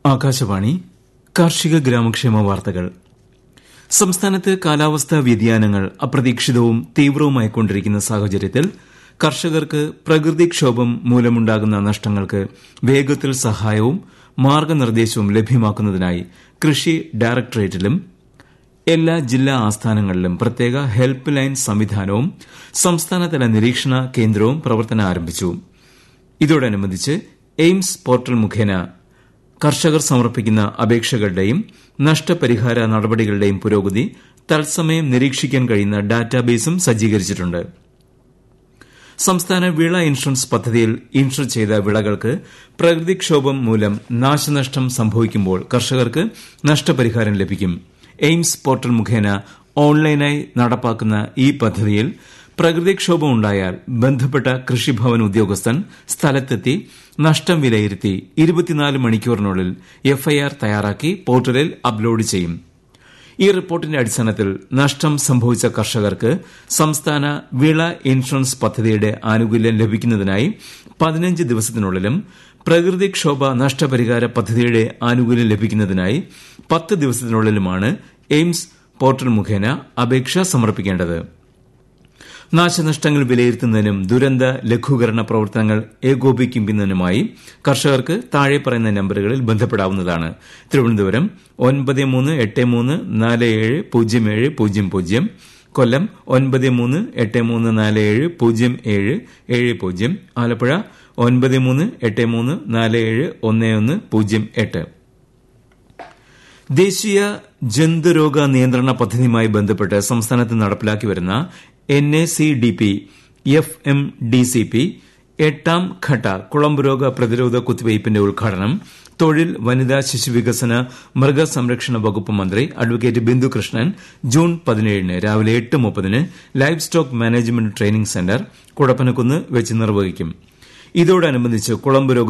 ആകാശവാണി കാർഷിക ഗ്രാമക്ഷേമ വാർത്തകൾ സംസ്ഥാനത്ത് കാലാവസ്ഥാ വ്യതിയാനങ്ങൾ അപ്രതീക്ഷിതവും തീവ്രവുമായിക്കൊണ്ടിരിക്കുന്ന സാഹചര്യത്തിൽ കർഷകർക്ക് പ്രകൃതിക്ഷോഭം മൂലമുണ്ടാകുന്ന നഷ്ടങ്ങൾക്ക് വേഗത്തിൽ സഹായവും മാർഗനിർദ്ദേശവും ലഭ്യമാക്കുന്നതിനായി കൃഷി ഡയറക്ടറേറ്റിലും എല്ലാ ജില്ലാ ആസ്ഥാനങ്ങളിലും പ്രത്യേക ഹെൽപ്പ് ലൈൻ സംവിധാനവും സംസ്ഥാനതല നിരീക്ഷണ കേന്ദ്രവും പ്രവർത്തനം ആരംഭിച്ചു ഇതോടനുബന്ധിച്ച് എയിംസ് പോർട്ടൽ മുഖേന കർഷകർ സമർപ്പിക്കുന്ന അപേക്ഷകളുടെയും നഷ്ടപരിഹാര നടപടികളുടെയും പുരോഗതി തത്സമയം നിരീക്ഷിക്കാൻ കഴിയുന്ന ഡാറ്റാബേസും സജ്ജീകരിച്ചിട്ടുണ്ട് സംസ്ഥാന വിള ഇൻഷുറൻസ് പദ്ധതിയിൽ ഇൻഷുർ ചെയ്ത വിളകൾക്ക് പ്രകൃതിക്ഷോഭം മൂലം നാശനഷ്ടം സംഭവിക്കുമ്പോൾ കർഷകർക്ക് നഷ്ടപരിഹാരം ലഭിക്കും എയിംസ് പോർട്ടൽ മുഖേന ഓൺലൈനായി നടപ്പാക്കുന്ന ഈ പദ്ധതിയിൽ പ്രകൃതിക്ഷോഭം ഉണ്ടായാൽ ബന്ധപ്പെട്ട കൃഷിഭവൻ ഉദ്യോഗസ്ഥൻ സ്ഥലത്തെത്തി നഷ്ടം വിലയിരുത്തി ഇരുപത്തിനാല് മണിക്കൂറിനുള്ളിൽ എഫ്ഐആർ തയ്യാറാക്കി പോർട്ടലിൽ അപ്ലോഡ് ചെയ്യും ഈ റിപ്പോർട്ടിന്റെ അടിസ്ഥാനത്തിൽ നഷ്ടം സംഭവിച്ച കർഷകർക്ക് സംസ്ഥാന വിള ഇൻഷുറൻസ് പദ്ധതിയുടെ ആനുകൂല്യം ലഭിക്കുന്നതിനായി പതിനഞ്ച് ദിവസത്തിനുള്ളിലും പ്രകൃതിക്ഷോഭ നഷ്ടപരിഹാര പദ്ധതിയുടെ ആനുകൂല്യം ലഭിക്കുന്നതിനായി പത്ത് ദിവസത്തിനുള്ളിലുമാണ് എയിംസ് പോർട്ടൽ മുഖേന അപേക്ഷ സമർപ്പിക്കേണ്ടത് നാശനഷ്ടങ്ങൾ വിലയിരുത്തുന്നതിനും ദുരന്ത ലഘൂകരണ പ്രവർത്തനങ്ങൾ ഏകോപിപ്പിക്കുന്നതിനുമായി കർഷകർക്ക് താഴെ പറയുന്ന നമ്പറുകളിൽ ബന്ധപ്പെടാവുന്നതാണ് തിരുവനന്തപുരം ഒൻപത് മൂന്ന് എട്ട് മൂന്ന് നാല് ഏഴ് പൂജ്യം ഏഴ് പൂജ്യം പൂജ്യം കൊല്ലം ഒൻപത് മൂന്ന് എട്ട് മൂന്ന് നാല് ഏഴ് പൂജ്യം ഏഴ് ഏഴ് പൂജ്യം ആലപ്പുഴ ഒൻപത് മൂന്ന് എട്ട് മൂന്ന് നാല് ഏഴ് ഒന്ന് ഒന്ന് പൂജ്യം എട്ട് ദേശീയ ജന്തുരോഗ നിയന്ത്രണ പദ്ധതിയുമായി ബന്ധപ്പെട്ട് സംസ്ഥാനത്ത് നടപ്പിലാക്കി വരുന്ന N A C D P F M D C P എട്ടാം ഘട്ട കുളമ്പുരോഗ പ്രതിരോധ കുത്തിവയ്പിന്റെ ഉദ്ഘാടനം തൊഴിൽ വനിതാ ശിശുവികസന മൃഗസംരക്ഷണ വകുപ്പ് മന്ത്രി അഡ്വക്കേറ്റ് ബിന്ദു കൃഷ്ണൻ ജൂൺ പതിനേഴിന് രാവിലെ എട്ട് മുപ്പതിന് livestock management training centre കുടപ്പനക്കുന്ന് വെച്ച് നിർവഹിക്കും ഇതോടനുബന്ധിച്ച് കുളമ്പുരോഗ